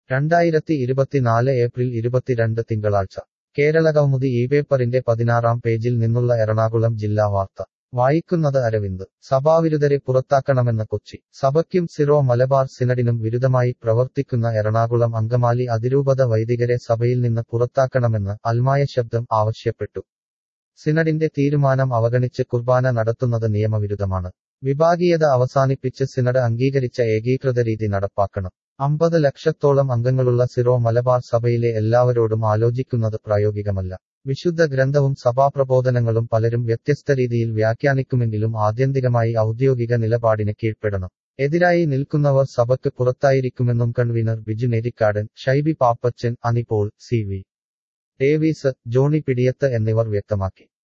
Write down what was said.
രണ്ടായിരത്തി ഇരുപത്തിനാല് ഏപ്രിൽ ഇരുപത്തിരണ്ട് തിങ്കളാഴ്ച കേരളകൗമുദി ഈ പേപ്പറിന്റെ പതിനാറാം പേജിൽ നിന്നുള്ള എറണാകുളം ജില്ലാ വാർത്ത വായിക്കുന്നത് അരവിന്ദ് സഭാവിരുദ്ധരെ പുറത്താക്കണമെന്ന് കൊച്ചി സഭയ്ക്കും സിറോ മലബാർ സിനഡിനും വിരുദ്ധമായി പ്രവർത്തിക്കുന്ന എറണാകുളം അങ്കമാലി അതിരൂപത വൈദികരെ സഭയിൽ നിന്ന് പുറത്താക്കണമെന്ന് അൽമായ ശബ്ദം ആവശ്യപ്പെട്ടു സിനഡിന്റെ തീരുമാനം അവഗണിച്ച് കുർബാന നടത്തുന്നത് നിയമവിരുദ്ധമാണ് വിഭാഗീയത അവസാനിപ്പിച്ച് സിനഡ് അംഗീകരിച്ച ഏകീകൃത രീതി നടപ്പാക്കണം അമ്പത് ലക്ഷത്തോളം അംഗങ്ങളുള്ള സിറോ മലബാർ സഭയിലെ എല്ലാവരോടും ആലോചിക്കുന്നത് പ്രായോഗികമല്ല വിശുദ്ധ ഗ്രന്ഥവും സഭാപ്രബോധനങ്ങളും പലരും വ്യത്യസ്ത രീതിയിൽ വ്യാഖ്യാനിക്കുമെങ്കിലും ആത്യന്തികമായി ഔദ്യോഗിക നിലപാടിന് കീഴ്പ്പെടണം എതിരായി നിൽക്കുന്നവർ സഭയ്ക്ക് പുറത്തായിരിക്കുമെന്നും convener Biju Nerikkadan Shaiby Pappachan Ani Paul C V Davis Johny Pidiyath എന്നിവർ വ്യക്തമാക്കി